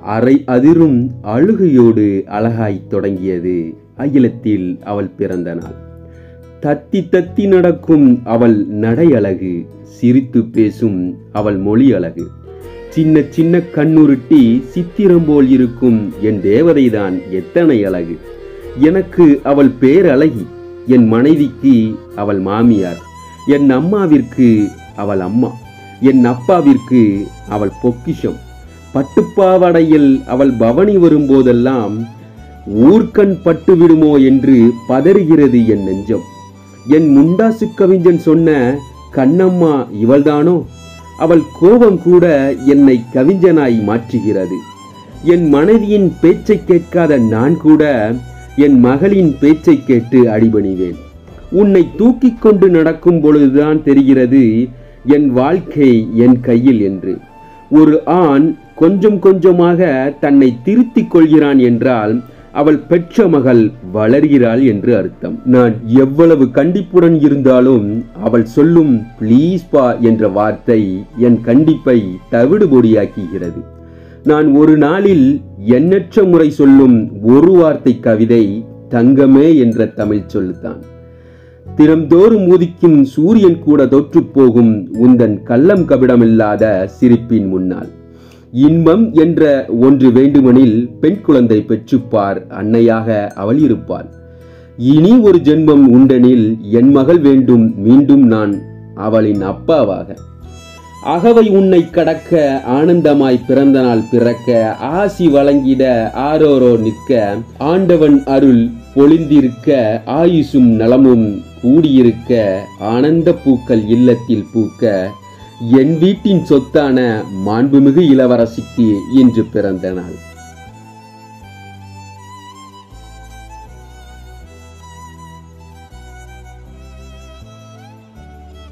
அரை அதிரும் அழுகையோடு அழகாய்த் தொடங்கியது அகிலத்தில் அவள் பிறந்த நாள் தத்தி தத்தி நடக்கும் அவள் நடை அழகு சிரித்து பேசும் அவள் மொழி அழகு சின்ன சின்ன கண்ணுருட்டி சித்திரம் போல் இருக்கும் என் தேவதைதான் எத்தனை அழகு எனக்கு அவள் பேரழகி என் மனைவிக்கு அவள் மாமியார் என் அம்மாவிற்கு அவள் அம்மா என் அப்பாவிற்கு அவள் பொக்கிஷம் பட்டுப்பாவடையில் அவள் பவனி வரும்போதெல்லாம் ஊர்க்கண் பட்டு விடுமோ என்று பதறுகிறது என் நெஞ்சம் என் முண்டாசு கவிஞன் சொன்ன கண்ணம்மா இவள்தானோ அவள் கோபம் கூட என்னை கவிஞனாய் மாற்றுகிறது என் மனைவியின் பேச்சை கேட்காத நான் கூட என் மகளின் பேச்சை கேட்டு அடிபணிவேன் உன்னை தூக்கிக் கொண்டு நடக்கும் பொழுதுதான் தெரிகிறது என் வாழ்க்கை என் கையில் என்று ஒரு ஆண் கொஞ்சம் கொஞ்சமாக தன்னை திருத்திக் கொள்கிறான் என்றால் அவள் பெற்ற மகள் வளர்கிறாள் என்று அர்த்தம் நான் எவ்வளவு கண்டிப்புடன் இருந்தாலும் அவள் சொல்லும் ப்ளீஸ் பா என்ற வார்த்தை என் கண்டிப்பை தவிடுபொடியாக்குகிறது நான் ஒரு நாளில் எண்ணற்ற முறை சொல்லும் ஒரு வார்த்தை கவிதை தங்கமே என்ற தமிழ் சொல்லுதான் தினம்தோறும் உதிக்கும் சூரியன் கூட தோற்றுப் போகும் உந்தன் கள்ளம் கபிடமில்லாத சிரிப்பின் முன்னால் இன்பம் என்ற ஒன்று வேண்டுமெனில் பெண் குழந்தை பெற்றுப்பார் அன்னையாக அவள் இருப்பாள் இனி ஒரு ஜென்மம் உண்டெனில் என் மகள் வேண்டும் மீண்டும் நான் அவளின் அப்பாவாக அகவை உன்னை கடக்க ஆனந்தமாய் பிறந்த நாள் பிறக்க ஆசி வழங்கிட ஆரோரோ நிற்க ஆண்டவன் அருள் பொழிந்திருக்க ஆயுசும் நலமும் கூடியிருக்க ஆனந்த பூக்கள் இல்லத்தில் பூக்க என் வீட்டின் சொத்தான மாண்புமிகு இளவரசிக்கு இன்று பிறந்த நாள்